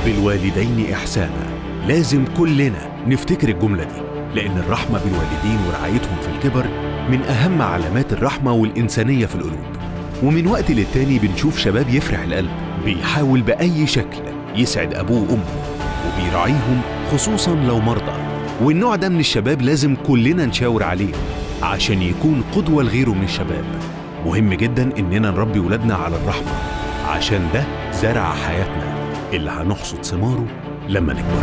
وبالوالدين إحسانا لازم كلنا نفتكر الجملة دي لأن الرحمة بالوالدين ورعايتهم في الكبر من أهم علامات الرحمة والإنسانية في القلوب ومن وقت للتاني بنشوف شباب يفرح القلب بيحاول بأي شكل يسعد أبوه وأمه وبيراعيهم خصوصا لو مرضى والنوع ده من الشباب لازم كلنا نشاور عليه عشان يكون قدوة لغيره من الشباب مهم جدا إننا نربي ولادنا على الرحمة عشان ده زرع حياتنا اللي هنحصد ثماره لما نكبر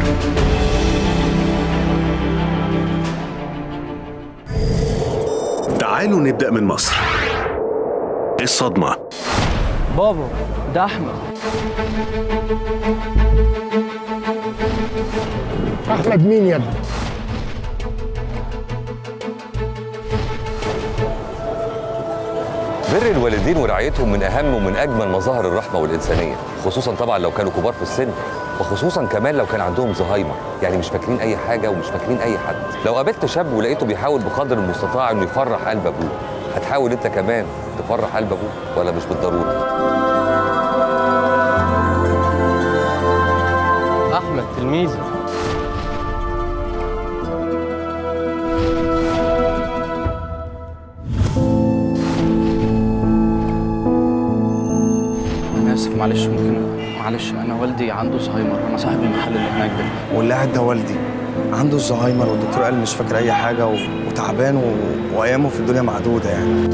تعالوا نبدأ من مصر الصدمة بابا ده احمد احمد مين يا ابني بر الوالدين ورعايتهم من اهم ومن اجمل مظاهر الرحمه والانسانيه خصوصا طبعا لو كانوا كبار في السن وخصوصا كمان لو كان عندهم زهايمر يعني مش فاكرين اي حاجه ومش فاكرين اي حد لو قابلت شاب ولقيته بيحاول بقدر المستطاع انه يفرح قلب ابوه هتحاول انت كمان تفرح قلب ابوه ولا مش بالضروره احمد تلميذي انا اسف معلش ممكن معلش انا والدي عنده زهايمر انا صاحب المحل اللي هناك ده واللي قاعد ده والدي عنده الزهايمر والدكتور قال مش فاكر اي حاجه و... وتعبان و... وايامه في الدنيا معدوده يعني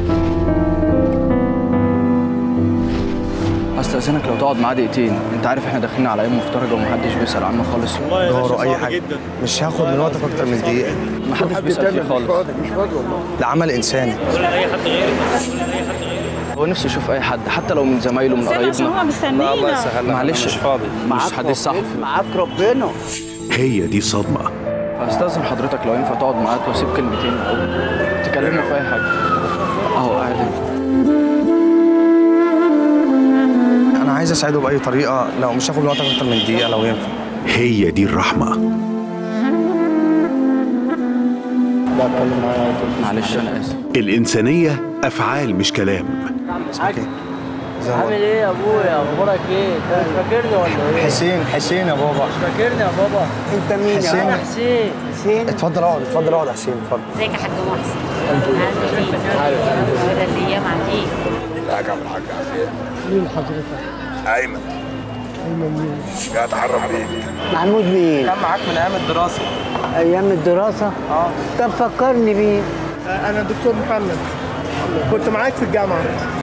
هستأذنك لو تقعد معاه دقيقتين انت عارف احنا داخلين على ايام مفترجه ومحدش بيسأل عنه خالص جاره اي حاجه مش هاخد من وقتك اكتر من دقيقه محدش بيسأل فيه خالص ده عمل انساني هو نفسه يشوف اي حد حتى لو من زمايله من قرايبنا هو مستنينا معلش مش فاضي مش حديث صحفي معاك ربنا هي دي صدمة استاذن حضرتك لو ينفع تقعد معاك واسيب كلمتين او تكلمنا في اي حاجه اهو قاعد هنا. انا عايز اساعده باي طريقه لو مش هاخد من وقتك اكتر من دقيقه لو ينفع هي دي الرحمة معلش انا اسف الإنسانية أفعال مش كلام اسمك ايه؟ زي ما- عامل ايه يا ابويا اخبارك ايه انت مش فاكرني ولا ايه حسين حسين يا بابا مش فاكرني يا بابا انت مين حسين. يا انا حسين حسين اتفضل اقعد اتفضل اقعد يا حسين اتفضل ازيك يا حاج محسن عامل ايه؟ ده الايام عليك مين حضرتك ايمن ايمن مين جاي اتعرف بيك محمود مين كان معاك من ايام الدراسه ايام الدراسه اه طب فكرني بيه انا دكتور محمد كنت معاك في الجامعه